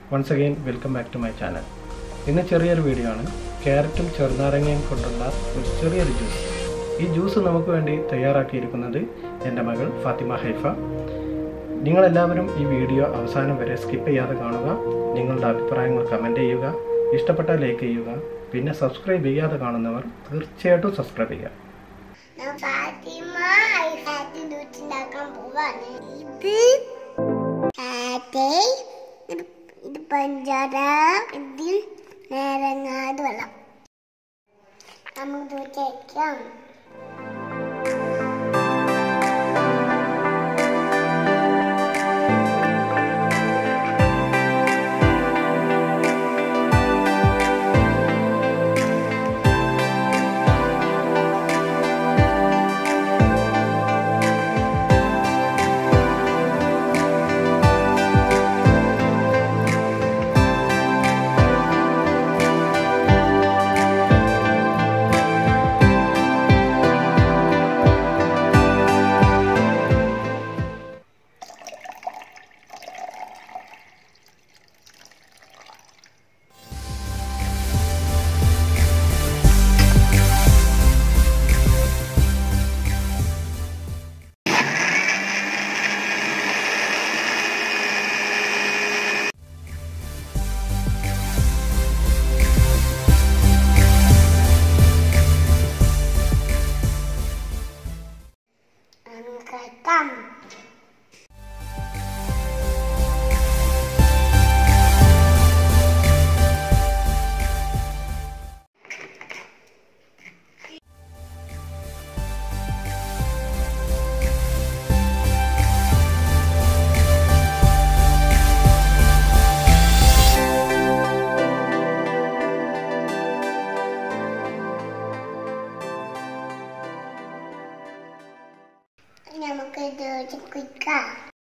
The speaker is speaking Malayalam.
once again welcome back to my channel ഇന്ന് ചെറിയൊരു വീഡിയോ ആണ് ക്യാരറ്റും ചെറുനാരങ്ങയും കൊണ്ടുള്ള ഒരു ചെറിയൊരു ജ്യൂസ് ഈ ജ്യൂസ് നമുക്ക് വേണ്ടി തയ്യാറാക്കിയിരിക്കുന്നത് എൻ്റെ മകൾ ഫാത്തിമ ഹൈഫ നിങ്ങളെല്ലാവരും ഈ വീഡിയോ അവസാനം വരെ സ്കിപ്പ് ചെയ്യാതെ കാണുക നിങ്ങളുടെ അഭിപ്രായങ്ങൾ കമൻറ്റ് ചെയ്യുക ഇഷ്ടപ്പെട്ടാൽ ലൈക്ക് ചെയ്യുക പിന്നെ സബ്സ്ക്രൈബ് ചെയ്യാതെ കാണുന്നവർ തീർച്ചയായിട്ടും സബ്സ്ക്രൈബ് ചെയ്യുക ഞാൻ ഫാത്തിമ ഐഫാറ്റ് ഉണ്ടാക്കാൻ പോവാണ് ഇത് കാറ്റ് ഇത് ഇത് പഞ്ചാര ഇതിൽ നേരങ്ങാട് വെള്ളം നമുക്ക് ചേക്കാം നമുക്കെത്താം നമുക്ക് ഇത് കുയിക്കാം